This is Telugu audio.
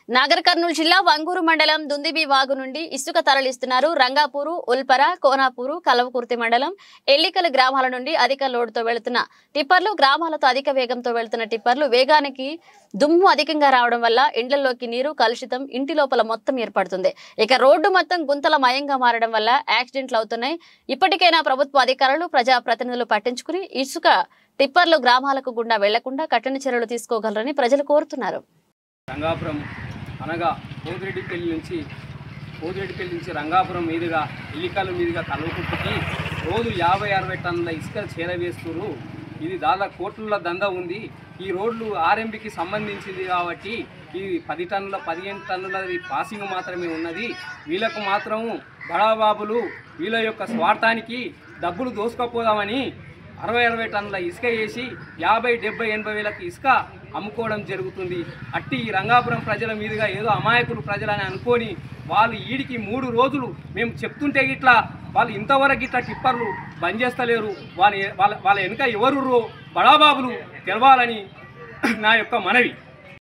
నాగర్ కర్నూలు జిల్లా వంగూరు మండలం దుందిబి వాగు నుండి ఇసుక తరలిస్తున్నారు రంగాపూరు ఉల్పర కోనాపూరు కలవకుర్తి మండలం ఎల్లికల గ్రామాల నుండి అధిక లోడుతో వెళుతున్న టిప్పర్లు గ్రామాలతో అధిక వేగంతో వెళుతున్న టిప్పర్లు వేగానికి దుమ్ము అధికంగా రావడం వల్ల ఇండ్లలోకి నీరు కలుషితం ఇంటి లోపల మొత్తం ఏర్పడుతుంది ఇక రోడ్డు మొత్తం గుంతల మయంగా మారడం వల్ల యాక్సిడెంట్లు అవుతున్నాయి ఇప్పటికైనా ప్రభుత్వ అధికారులు ప్రజా ప్రతినిధులు పట్టించుకుని ఇసుక టిప్పర్లు గ్రామాలకు గుండా వెళ్లకుండా కఠిన చర్యలు తీసుకోగలరని ప్రజలు కోరుతున్నారు రంగాపురం అనగా పోతిరెడ్డిపల్లి నుంచి పోతిరెడ్డిపల్లి నుంచి రంగాపురం మీదుగా ఇల్లికల మీదుగా కల్వకుట్టుకి రోజు యాభై అరవై టన్నుల ఇసుక చేరవేస్తున్నారు ఇది దాదాపు కోట్ల దంద ఉంది ఈ రోడ్లు ఆర్ఎంబికి సంబంధించింది కాబట్టి ఇది పది టన్నుల పదిహేను టన్నులది పాసింగ్ మాత్రమే ఉన్నది వీళ్ళకు మాత్రం బడాబాబులు వీళ్ళ యొక్క స్వార్థానికి డబ్బులు దోసుకపోదామని అరవై అరవై టన్నుల ఇసుక వేసి యాభై డెబ్బై ఎనభై వేలకు ఇసుక అమ్ముకోవడం జరుగుతుంది అట్టి ఈ రంగాపురం ప్రజల మీదుగా ఏదో అమాయకులు ప్రజలని అనుకొని వాళ్ళు ఈడికి మూడు రోజులు మేము చెప్తుంటే ఇట్లా వాళ్ళు ఇంతవరకు ఇట్లా టిప్పర్లు బంద్ చేస్తలేరు వాళ్ళ వాళ్ళ వాళ్ళ వెనుక ఎవరు బడాబాబులు తెలవాలని నా యొక్క మనవి